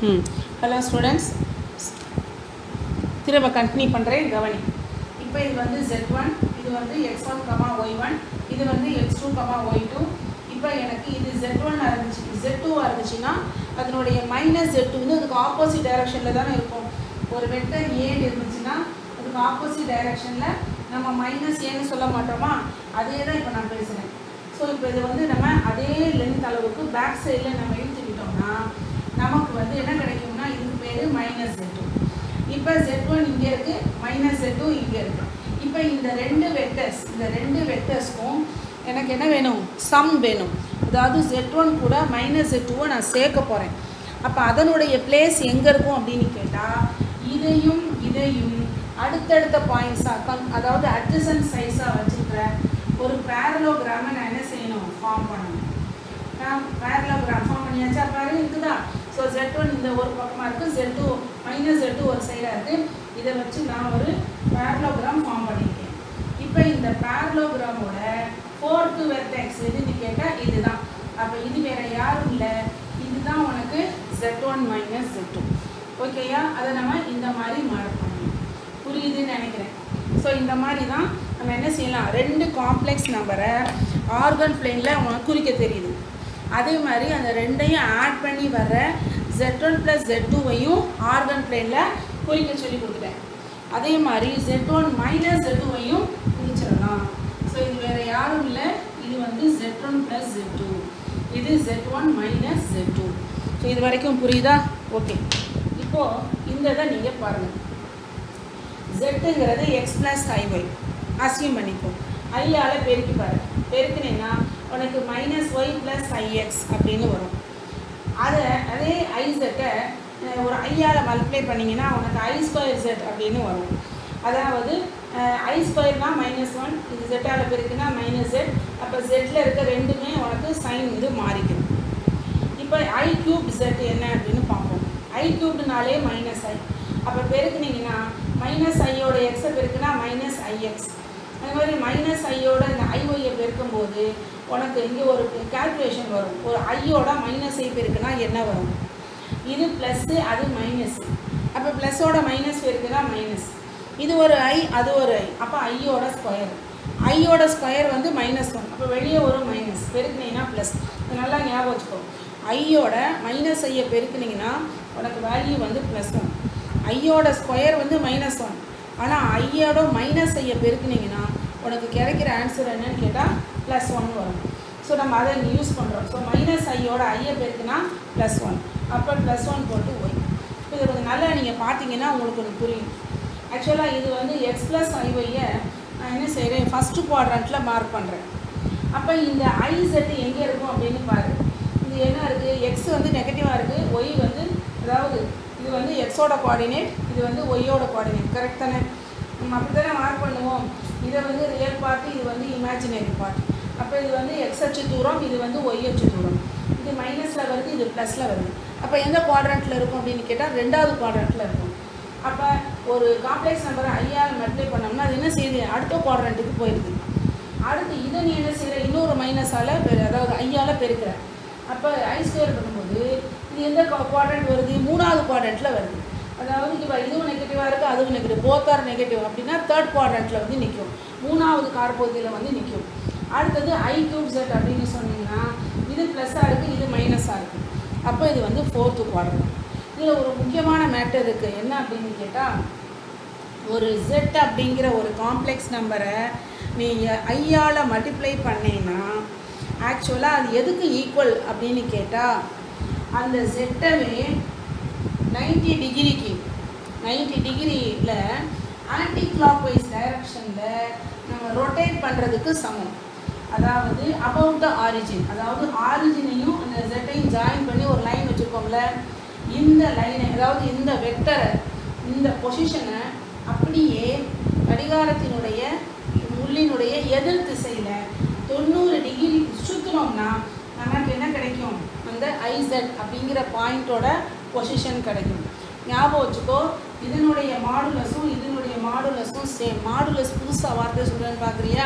ம் hello students திரும்ப continue பண்ணுறேன் கவனி இப்போ இது வந்து ஜெட் ஒன் இது வந்து X one comma Y one இது வந்து X two comma Y two இப்போ எனக்கு இது ஜெட் ஒன் இருந்துச்சு ஜெட் டூவாக இருந்துச்சுன்னா அதனுடைய மைனஸ் ஜெட் வந்து அதுக்கு ஆப்போசிட் டைரக்ஷனில் தானே இருக்கும் ஒரு வெக்டர் ஏன்னு இருந்துச்சுன்னா அதுக்கு ஆப்போசிட் டைரக்ஷனில் நம்ம மைனஸ் ஏன்னு சொல்ல மாட்டோமா அதே தான் இப்போ நான் பேசுகிறேன் ஸோ இப்போ இது வந்து நம்ம அதே லென்த் அளவுக்கு பேக் சைடில் நம்ம இழுத்துக்கிட்டோம்னா நமக்கு வந்து என்ன கிடைக்கும்னா இதுக்கு பேர் மைனஸ் ஜெட் டூ இப்போ ஜெட் ஒன் இங்கே இருக்குது மைனஸ் ஜெட் டூ இங்கே இருக்குது இப்போ இந்த ரெண்டு வெக்டர்ஸ் இந்த ரெண்டு வெக்டர்ஸ்க்கும் எனக்கு என்ன வேணும் சம் வேணும் அதாவது ஜெட் ஒன் கூட மைனஸ் ஜெட் டூவை நான் சேர்க்க போகிறேன் அப்போ அதனுடைய பிளேஸ் எங்கே இருக்கும் அப்படின்னு கேட்டால் இதையும் இதையும் அடுத்தடுத்த பாயிண்ட்ஸாக கம் அதாவது அட்ஜசன்ட் சைஸாக வச்சுருக்கிற ஒரு பேரலோகிராமை நான் என்ன செய்யணும் ஃபார்ம் பண்ணணும் பேரலோகிராம் ஃபார்ம் பண்ணியாச்சா பாரு இருக்குதா ஸோ ஜெட் ஒன் இந்த ஒரு பக்கமாக இருக்குது Z two minus Z two ஒரு சைடாக இருக்குது இதை வச்சு நான் ஒரு பேரலோகிராம் ஃபார்ம் பண்ணியிருக்கேன் இப்போ இந்த பேரலோகிராமோட ஃபோர்த்து வெர்டெக்ஸ் எதுன்னு கேட்டால் இதுதான் அப்போ இது வேறு யாரும் இல்லை இதுதான் உனக்கு Z one minus Z two ஓகேயா அதை நம்ம இந்த மாதிரி மார்க் பண்ணணும் புரியுதுன்னு நினைக்கிறேன் ஸோ இந்த மாதிரி தான் நம்ம என்ன செய்யலாம் ரெண்டு காம்ப்ளெக்ஸ் நம்பரை ஆர்கன் பிளேனில் உனக்கு குறிக்க தெரியுது அதே மாதிரி அந்த ரெண்டையும் ஆட் பண்ணி வர்ற ஜெட் ஒன் ப்ளஸ் ஜெட் டூவையும் ஆர்கன் பிளேனில் குறிக்க சொல்லி கொடுத்துட்டேன் அதே மாதிரி ஜெட் ஒன் மைனஸ் ஜெட் டூவையும் குறிச்சிடலாம் ஸோ இது வேறு யாரும் இல்லை இது வந்து Z one plus Z two இது Z one minus Z two so இது வரைக்கும் புரியுதா ஓகே இப்போது இந்த இதை நீங்கள் பாருங்கள் ஜெட்டுங்கிறது எக்ஸ் ப்ளஸ் ஐஒய் அசியூம் பண்ணிக்கோ ஐயால் பெருக்கி பாரு பெருக்கினேன்னா உனக்கு மைனஸ் ஒய் ப்ளஸ் ஐஎக்ஸ் அப்படின்னு வரும் அதை அதே ஐ செட்டை ஒரு ஐயால் மல்டிப்ளை பண்ணிங்கன்னா உனக்கு ஐ ஸ்கொயர் செட் அப்படின்னு வரும் அதாவது ஐ ஸ்கொயர்னால் மைனஸ் ஒன் இது செட்டால் பெருக்குனா மைனஸ் செட் அப்போ செட்டில் இருக்க ரெண்டுமே உனக்கு சைன் இது மாறிக்கும் இப்போ ஐ க்யூப் செட் என்ன அப்படின்னு பார்ப்போம் ஐ க்யூப்னாலே மைனஸ் ஐ அப்போ பெருக்குனீங்கன்னா மைனஸ் ஐயோட எக்ஸை பெருக்குனா மைனஸ் ஐஎக்ஸ் அது மாதிரி மைனஸ் ஐயோட இந்த ஐஒய்யை பெருக்கும்போது உனக்கு இங்கே ஒரு கேல்குலேஷன் வரும் ஒரு ஐயோட மைனஸ் ஐ பெருக்குனா என்ன வரும் இது ப்ளஸ்ஸு அது மைனஸ் அப்போ ப்ளஸ்ஸோட மைனஸ் பெருக்குனா மைனஸ் இது ஒரு ஐ அது ஒரு ஐ அப்போ ஐயோட ஸ்கொயர் ஐயோட ஸ்கொயர் வந்து மைனஸ் ஒன் அப்போ வெளியே ஒரு மைனஸ் பெருக்குனீங்கன்னா ப்ளஸ் இது நல்லா ஞாபகம் வச்சுக்கோ ஐயோட மைனஸ் ஐயை பெருக்குனீங்கன்னா உனக்கு வேல்யூ வந்து ப்ளஸ் ஒன் ஐயோட ஸ்கொயர் வந்து மைனஸ் ஒன் ஆனால் ஐயோட மைனஸ் ஐயை பெருக்குனீங்கன்னா உனக்கு கிடைக்கிற ஆன்சர் என்னன்னு கேட்டால் ப்ளஸ் ஒன் வரும் ஸோ நம்ம அதை இங்கே யூஸ் பண்ணுறோம் ஸோ மைனஸ் ஐயோட ஐயை பெருக்குனா ப்ளஸ் ஒன் அப்போ ப்ளஸ் ஒன் போட்டு ஒய் இது கொஞ்சம் நல்லா நீங்கள் பார்த்தீங்கன்னா உங்களுக்கு ஒன்று புரியும் ஆக்சுவலாக இது வந்து எக்ஸ் ப்ளஸ் ஐஒய்யை நான் என்ன செய்கிறேன் ஃபஸ்ட்டு குவாட்ரண்ட்டில் மார்க் பண்ணுறேன் அப்போ இந்த ஐ செட்டு எங்கே இருக்கும் அப்படின்னு பாரு இது என்ன இருக்குது எக்ஸ் வந்து நெகட்டிவாக இருக்குது ஒய் வந்து அதாவது இது வந்து எக்ஸோட கோஆர்டினேட் இது வந்து ஒய்யோட கோஆர்டினேட் கரெக்ட் தானே நம்ம அப்படி தானே மார்க் பண்ணுவோம் இதை வந்து ரியல் பார்ட் இது வந்து இமேஜினரி பார்ட் அப்போ இது வந்து எக்ஸ் அச்சு தூரம் இது வந்து ஒய் அச்சு தூரம் இது மைனஸில் வருது இது ப்ளஸில் வருது அப்போ எந்த குவாட்ரண்ட்டில் இருக்கும் அப்படின்னு கேட்டால் ரெண்டாவது குவாட்ரண்ட்டில் இருக்கும் அப்போ ஒரு காம்ப்ளெக்ஸ் நம்பரை ஐயால் மல்டிப்ளை பண்ணோம்னா அது என்ன செய்யுது அடுத்த குவாட்ரண்ட்டுக்கு போயிடுது அடுத்து இதை நீ என்ன செய்கிற இன்னொரு மைனஸால் பெரு அதாவது ஐயால் பெருக்கிற அப்போ ஐ ஸ்கொயர் பண்ணும்போது இது எந்த குவாட்ரண்ட் வருது மூணாவது குவாட்ரண்ட்டில் வருது அதாவது இப்போ இதுவும் நெகட்டிவாக இருக்குது அதுவும் நெகட்டிவ் போத் ஆர் நெகட்டிவ் அப்படின்னா தேர்ட் குவாட்ரண்ட்டில் வந்து நிற்கும் மூணாவது கார்போதியில் வந்து நிற்கும் அடுத்தது ஐ க்யூப் செட் அப்படின்னு சொன்னீங்கன்னா இது ப்ளஸ்ஸாக இருக்குது இது மைனஸாக இருக்குது அப்போ இது வந்து ஃபோர்த்து குவாட்ரண்ட் இதில் ஒரு முக்கியமான மேட்டர் இருக்குது என்ன அப்படின்னு கேட்டால் ஒரு ஜெட் அப்படிங்கிற ஒரு காம்ப்ளெக்ஸ் நம்பரை நீ ஐயால் மல்டிப்ளை பண்ணேன்னா ஆக்சுவலாக அது எதுக்கு ஈக்குவல் அப்படின்னு கேட்டால் அந்த ஜெட்டவே நைன்டி டிகிரிக்கு நைன்டி டிகிரியில் ஆன்டி கிளாக் வைஸ் டைரக்ஷனில் நம்ம ரொட்டேட் பண்ணுறதுக்கு சமம் அதாவது அபவுட் த ஆரிஜின் அதாவது ஆரிஜினையும் அந்த ஜெட்டையும் ஜாயின் பண்ணி ஒரு லைன் வச்சுருக்கோம்ல இந்த லைனை அதாவது இந்த வெக்டரை இந்த பொசிஷனை அப்படியே கடிகாரத்தினுடைய உள்ளினுடைய எதிர் திசையில் தொண்ணூறு டிகிரி சுற்றினோம்னா நமக்கு என்ன கிடைக்கும் அந்த ஐசெட் அப்படிங்கிற பாயிண்ட்டோட பொசிஷன் கிடைக்கும் ஞாபகம் வச்சுக்கோ இதனுடைய மாடுலஸும் இதனுடைய மாடுலஸும் சேம் மாடுலஸ் புதுசாக வார்த்தை சொல்கிறேன்னு பார்க்குறியா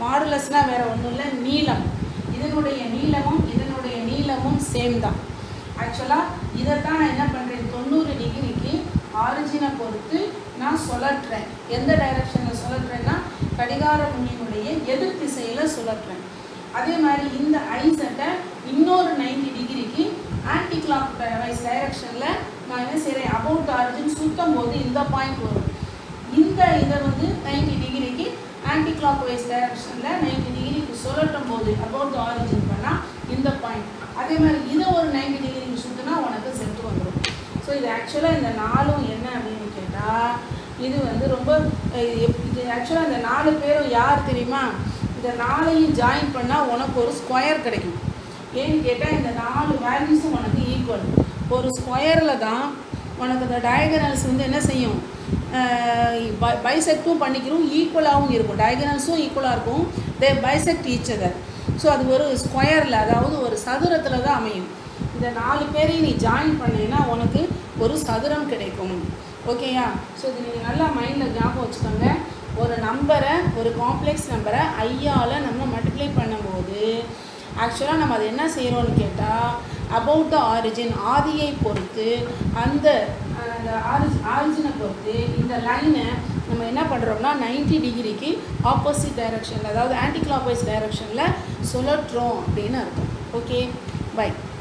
மாடுலஸ்னால் வேறு ஒன்றும் இல்லை நீளம் இதனுடைய நீளமும் இதனுடைய நீளமும் சேம் தான் ஆக்சுவலாக இதைத்தான் நான் என்ன பண்ணுறேன் தொண்ணூறு டிகிரிக்கு ஆரிஜினை பொறுத்து நான் சுழற்றுறேன் எந்த டைரக்ஷனில் சுழற்றுறேன்னா கடிகார முனியினுடைய எதிர் திசையில் சுழற்றுறேன் அதே மாதிரி இந்த ஐசட்டை இன்னொரு நைன்டி டிகிரிக்கு ஆன்டி கிளாக் வைஸ் டைரக்ஷனில் நான் என்ன செய்கிறேன் அபவுட் ஆரிஜின் சுற்றும் போது இந்த பாயிண்ட் வரும் இந்த இதை வந்து நைன்டி டிகிரிக்கு ஆன்டி கிளாக் வைஸ் டைரக்ஷனில் நைன்டி டிகிரிக்கு சுழட்டும் போது அபவுட் த ஆரிஜின் பண்ணால் இந்த பாயிண்ட் அதே மாதிரி இதை ஒரு நைன்டி டிகிரிக்கு சுற்றினா உனக்கு செட்டு வந்துடும் ஸோ இது ஆக்சுவலாக இந்த நாலும் என்ன அப்படின்னு கேட்டால் இது வந்து ரொம்ப அஹ், எப்- இது ஆக்சுவலாக இந்த நாலு பேரும் யார் தெரியுமா இந்த நாளையும் ஜாயின் பண்ணால் உனக்கு ஒரு ஸ்கொயர் கிடைக்கும் ஏன்னு கேட்டால் இந்த நாலு வேல்யூஸும் உனக்கு ஈக்குவல் ஒரு ஸ்கொயரில் தான் உனக்கு இந்த டயகனல்ஸ் வந்து என்ன செய்யும் பைசெக்டும் பண்ணிக்கிறோம் ஈக்குவலாகவும் இருக்கும் டயகனல்ஸும் ஈக்குவலாக இருக்கும் they bisect each other so அது ஒரு ஸ்கொயரில் அதாவது ஒரு சதுரத்தில் தான் அமையும் இந்த நாலு பேரையும் நீ ஜாயின் பண்ணீங்கன்னா உனக்கு ஒரு சதுரம் கிடைக்கும் ஓகேயா ஸோ இது நீங்கள் நல்லா மைண்டில் ஞாபகம் வச்சுக்கோங்க ஒரு நம்பரை ஒரு காம்ப்ளெக்ஸ் நம்பரை ஐயால் நம்ம மல்டிப்ளை பண்ணும்போது ஆக்சுவலாக நம்ம அது என்ன செய்கிறோம்னு கேட்டால் அபவுட் த ஆரிஜின் ஆதியை பொறுத்து அந்த அஹ், அந்த ஆரிஜ் ஆரிஜினை பொறுத்து இந்த லைனை நம்ம என்ன பண்ணுறோம்னா 90 டிகிரிக்கு ஆப்போசிட் டைரக்ஷனில் அதாவது ஆன்டி கிளாக் வைஸ் டைரக்ஷனில் சுழற்றுறோம் அப்படின்னு அர்த்தம் ஓகே பை